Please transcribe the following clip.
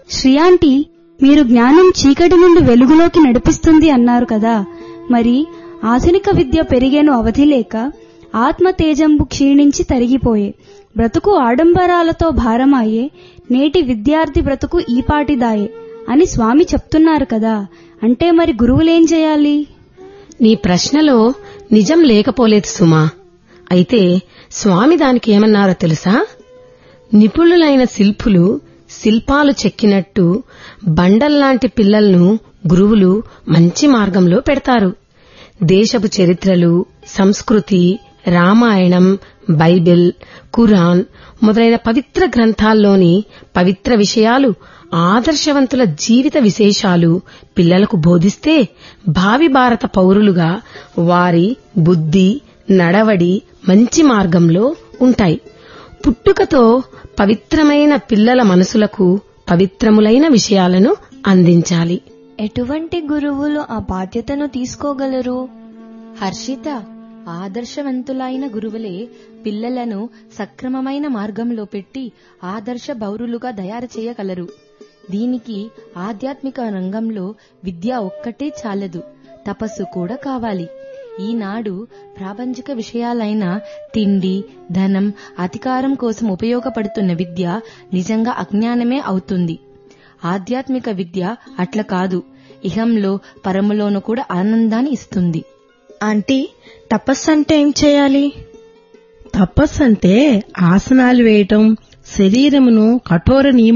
శ్రియాంటి మీరు జ్ఞానం చీకటి నుండి వెలుగులోకి నడిపిస్తుంది అన్నారు కదా మరి ఆధునిక విద్య పెరిగేను అవధి లేక ఆత్మ తేజంబు క్షీణించి తరిగిపోయే బ్రతుకు ఆడంబరాలతో భారమాయే నేటి విద్యార్థి బ్రతుకు ఈపాటిదాయే అని స్వామి చెప్తున్నారు కదా అంటే మరి గురువులేం చేయాలి నీ ప్రశ్నలో నిజం లేకపోలేదు సుమా అయితే స్వామి దానికి ఏమన్నారో తెలుసా నిపుణులైన శిల్పులు శిల్పాలు చెక్కినట్టు బండల్లాంటి పిల్లలను గురువులు మంచి మార్గంలో పెడతారు దేశపు చరిత్రలు సంస్కృతి రామాయణం బైబిల్ ఖురాన్ మొదలైన పవిత్ర గ్రంథాల్లోని పవిత్ర విషయాలు ఆదర్శవంతుల జీవిత విశేషాలు పిల్లలకు బోధిస్తే భావి భారత పౌరులుగా వారి బుద్ధి నడవడి మంచి మార్గంలో ఉంటాయి పుట్టుకతో పవిత్రమైన పిల్లల మనసులకు పవిత్రములైన విషయాలను అందించాలి ఎటువంటి గురువులు ఆ బాధ్యతను తీసుకోగలరు హర్షిత ఆదర్శవంతులైన గురువులే పిల్లలను సక్రమమైన మార్గంలో పెట్టి ఆదర్శ బౌరులుగా తయారు చేయగలరు దీనికి ఆధ్యాత్మిక రంగంలో విద్య ఒక్కటే చాలదు తపస్సు కూడా కావాలి ఈనాడు ప్రాపంచిక విషయాలైన తిండి ధనం అధికారం కోసం ఉపయోగపడుతున్న విద్య నిజంగా అజ్ఞానమే అవుతుంది ఆధ్యాత్మిక విద్య అట్ల కాదు ఇహంలో పరములోను కూడా ఆనందాన్ని ఇస్తుంది ఆంటీ తపస్సు అంటే ఏం చేయాలి తపస్సు అంటే ఆసనాలు వేయటం శరీరమును కఠోర నియమ